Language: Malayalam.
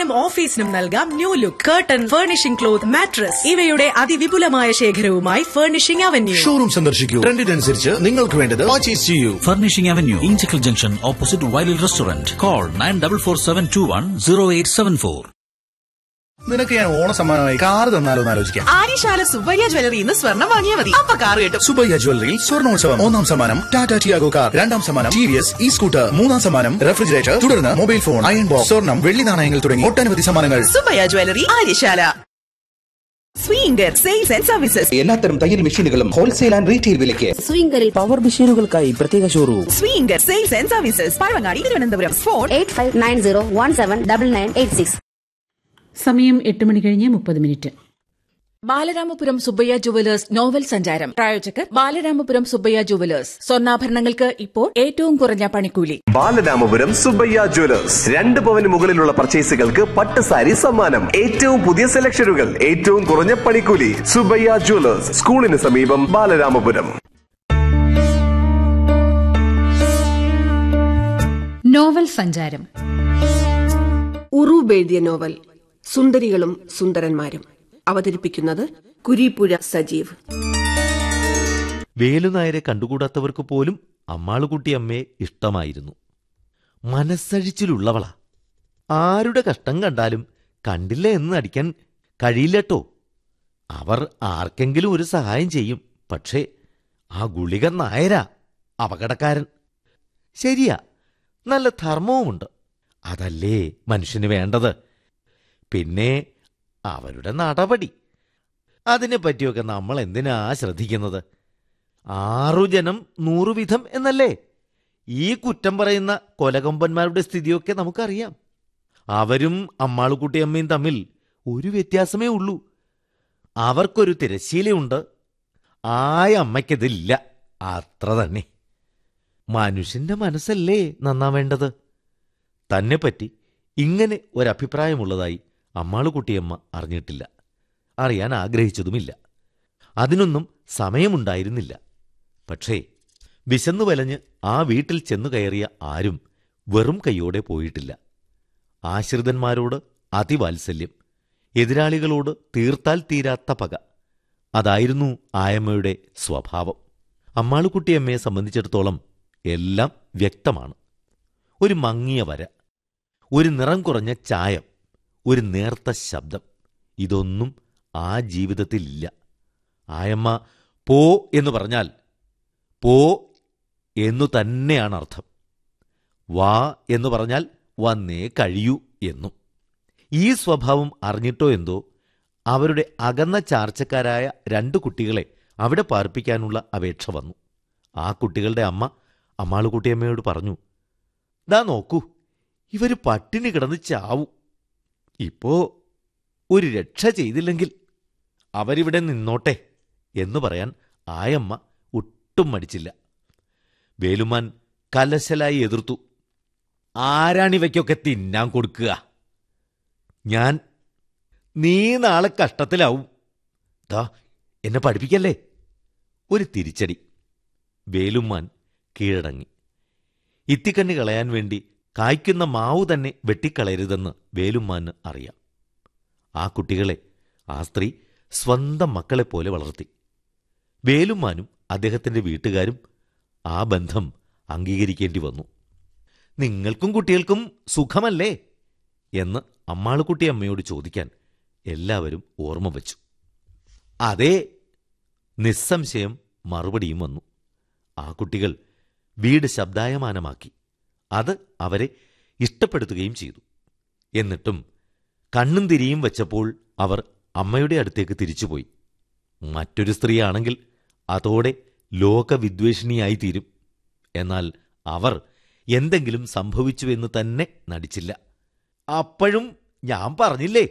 വീടിനും ഓഫീസിനും നൽകാം new look curtain furnishing cloth mattress ഇവയുടെ അതിവിപുലമായ ശേഖരവുമായി ഫർണിഷിംഗ് അവന്യൂ ഷോറൂം സന്ദർശിക്കൂ ട്രെൻഡിനനുസരിച്ച് നിങ്ങൾക്ക് വേണ്ടത് പർച്ചേസ് ചെയ്യൂ Furnishing Avenue, Inchicle Junction, opposite Wiley Restaurant. Call 9447210874. നിനക്ക് ഞാൻ ഓണ സമ്മാനമായി കാർ തന്നാലോ എന്ന് ആലോചിക്കാം ആര്യശാല സുബ്ബയ്യ ജ്വല്ലറി ഇന്ന് സ്വർണ്ണം വാങ്ങിയാൽ മതി അപ്പൊ കാർ കിട്ടും സുബയ്യ ജ്വല്ലറിയിൽ സ്വർണോത്സവം ഒന്നാം സമ്മാനം ടാറ്റ ടിയാഗോ കാർ രണ്ടാം സമ്മാനം T V S e scooter മൂന്നാം സമ്മാനം റെഫ്രിജറേറ്റർ തുടർന്ന് മൊബൈൽ ഫോൺ അയൺ ബോക്സ് സ്വർണം വെള്ളി നാണയങ്ങൾ തുടങ്ങി ഒട്ടനവധി സമ്മാനങ്ങൾ Subbaiah jewellery Aryasala Swinger sales and services എല്ലാത്തരം തയ്യൽ മെഷീനുകളും ഹോൾസെയിൽ ആൻഡ് റീറ്റെയിൽ വിലയ്ക്ക് സ്വിംഗറിൽ പവർ മെഷീനുകൾക്കായി പ്രത്യേക showroom Swinger sales and services Pazhavangadi Thiruvananthapuram phone eight five nine zero one seven double nine eight six സമയം എട്ട് മണി കഴിഞ്ഞ് മുപ്പത് minute Balaramapuram Subbaiah jewellers novel സഞ്ചാരം പ്രായോജകർ ബാലരാമപുരം സുബ്ബയ്യ ജുവലേഴ്സ് സ്വർണ്ണാഭരണങ്ങൾക്ക് ഇപ്പോൾ ഏറ്റവും കുറഞ്ഞ പണിക്കൂലി ബാലരാമപുരം സുബ്ബയ്യ ജ്വല്ലേഴ്സ് രണ്ട് പവന് മുകളിലുള്ള പർച്ചേസുകൾക്ക് പട്ട് സാരി സമ്മാനം ഏറ്റവും പുതിയ സെലക്ഷനുകൾ ഏറ്റവും കുറഞ്ഞ പണിക്കൂലി സുബ്ബയ്യ ജ്വല്ലേഴ്സ് സ്കൂളിന് സമീപം ബാലരാമപുരം നോവൽ സഞ്ചാരം ഉറൂബ് എഴുതിയ നോവൽ സുന്ദരികളും സുന്ദരന്മാരും അവതരിപ്പിക്കുന്നത് കുരീപ്പുഴ സജീവ് വേലുനായരെ കണ്ടുകൂടാത്തവർക്ക് പോലും അമ്മാളുകുട്ടിയമ്മയെ ഇഷ്ടമായിരുന്നു മനസ്സഴിച്ചിലുള്ളവളാ ആരുടെ കഷ്ടം കണ്ടാലും കണ്ടില്ല എന്ന് അടിക്കാൻ കഴിയില്ലട്ടോ അവർ ആർക്കെങ്കിലും ഒരു സഹായം ചെയ്യും പക്ഷേ ആ ഗുളിക നായരാ അപകടക്കാരൻ ശരിയാ നല്ല ധർമ്മവുമുണ്ട് അതല്ലേ മനുഷ്യന് വേണ്ടത് പിന്നെ അവരുടെ നടപടി അതിനെപ്പറ്റിയൊക്കെ നമ്മൾ എന്തിനാ ശ്രദ്ധിക്കുന്നത് ആറു ജനം നൂറുവിധം എന്നല്ലേ ഈ കുറ്റം പറയുന്ന കൊലകൊമ്പന്മാരുടെ സ്ഥിതിയൊക്കെ നമുക്കറിയാം അവരും അമ്മാളുകുട്ടിയമ്മയും തമ്മിൽ ഒരു വ്യത്യാസമേ ഉള്ളൂ അവർക്കൊരു തിരശ്ശീലയുണ്ട് ആയ അമ്മയ്ക്കതില്ല അത്ര തന്നെ മനുഷ്യന്റെ മനസ്സല്ലേ നന്നാവേണ്ടത് തന്നെപ്പറ്റി ഇങ്ങനെ ഒരഭിപ്രായമുള്ളതായി അമ്മാളുകുട്ടിയമ്മ അറിഞ്ഞിട്ടില്ല അറിയാൻ ആഗ്രഹിച്ചതുമില്ല അതിനൊന്നും സമയമുണ്ടായിരുന്നില്ല പക്ഷേ വിശന്നു വലഞ്ഞ് ആ വീട്ടിൽ ചെന്നു കയറിയ ആരും വെറും കൈയോടെ പോയിട്ടില്ല ആശ്രിതന്മാരോട് അതിവാത്സല്യം എതിരാളികളോട് തീർത്താൽ തീരാത്ത പക അതായിരുന്നു ആയമ്മയുടെ സ്വഭാവം അമ്മാളുകുട്ടിയമ്മയെ സംബന്ധിച്ചിടത്തോളം എല്ലാം വ്യക്തമാണ് ഒരു മങ്ങിയ വര ഒരു നിറം കുറഞ്ഞ ചായം ഒരു നേർത്ത ശബ്ദം ഇതൊന്നും ആ ജീവിതത്തിലില്ല ആയമ്മ പോ എന്ന് പറഞ്ഞാൽ പോ എന്നു തന്നെയാണ് അർത്ഥം വാ എന്ന് പറഞ്ഞാൽ വന്നേ കഴിയൂ എന്നും ഈ സ്വഭാവം അറിഞ്ഞിട്ടോ എന്തോ അവരുടെ അകന്ന ചാർച്ചക്കാരായ രണ്ടു കുട്ടികളെ അവിടെ പാർപ്പിക്കാനുള്ള അപേക്ഷ വന്നു ആ കുട്ടികളുടെ അമ്മ അമ്മാളുകുട്ടിയമ്മയോട് പറഞ്ഞു ദാ നോക്കൂ ഇവര് പട്ടിണി കിടന്ന് ചാവും ഇപ്പോ ഒരു രക്ഷ ചെയ്തില്ലെങ്കിൽ അവരിവിടെ നിന്നോട്ടെ എന്ന് പറയാൻ ആയമ്മ ഒട്ടും മടിച്ചില്ല വേലുമാൻ കലശലായി എതിർത്തു ആരാണിവയ്ക്കൊക്കെ തിന്നാൻ കൊടുക്കുക ഞാൻ നീ നാളെ കഷ്ടത്തിലാവും ദാ എന്നെ പഠിപ്പിക്കല്ലേ ഒരു തിരിച്ചടി വേലുമാൻ കീഴടങ്ങി ഇത്തിക്കണ്ണി കളയാൻ വേണ്ടി കായ്ക്കുന്ന മാവു തന്നെ വെട്ടിക്കളയരുതെന്ന് വേലുമാന് അറിയാം ആ കുട്ടികളെ ആ സ്ത്രീ സ്വന്തം മക്കളെപ്പോലെ വളർത്തി വേലുമാനും അദ്ദേഹത്തിന്റെ വീട്ടുകാരും ആ ബന്ധം അംഗീകരിക്കേണ്ടി വന്നു നിങ്ങൾക്കും കുട്ടികൾക്കും സുഖമല്ലേ എന്ന് അമ്മാളുകുട്ടി അമ്മയോട് ചോദിക്കാൻ എല്ലാവരും ഓർമ്മ വച്ചു അതേ നിസ്സംശയം മറുപടിയും വന്നു ആ കുട്ടികൾ വീട് ശബ്ദായമാനമാക്കി അത് അവരെ ഇഷ്ടപ്പെടുത്തുകയും ചെയ്തു എന്നിട്ടും കണ്ണും തിരിയും വെച്ചപ്പോൾ അവർ അമ്മയുടെ അടുത്തേക്ക് തിരിച്ചുപോയി മറ്റൊരു സ്ത്രീയാണെങ്കിൽ അതോടെ ലോകവിദ്വേഷിണിയായി തീരും എന്നാൽ അവർ എന്തെങ്കിലും സംഭവിച്ചുവെന്ന് തന്നെ നടിച്ചില്ല അപ്പോഴും ഞാൻ പറഞ്ഞില്ലേ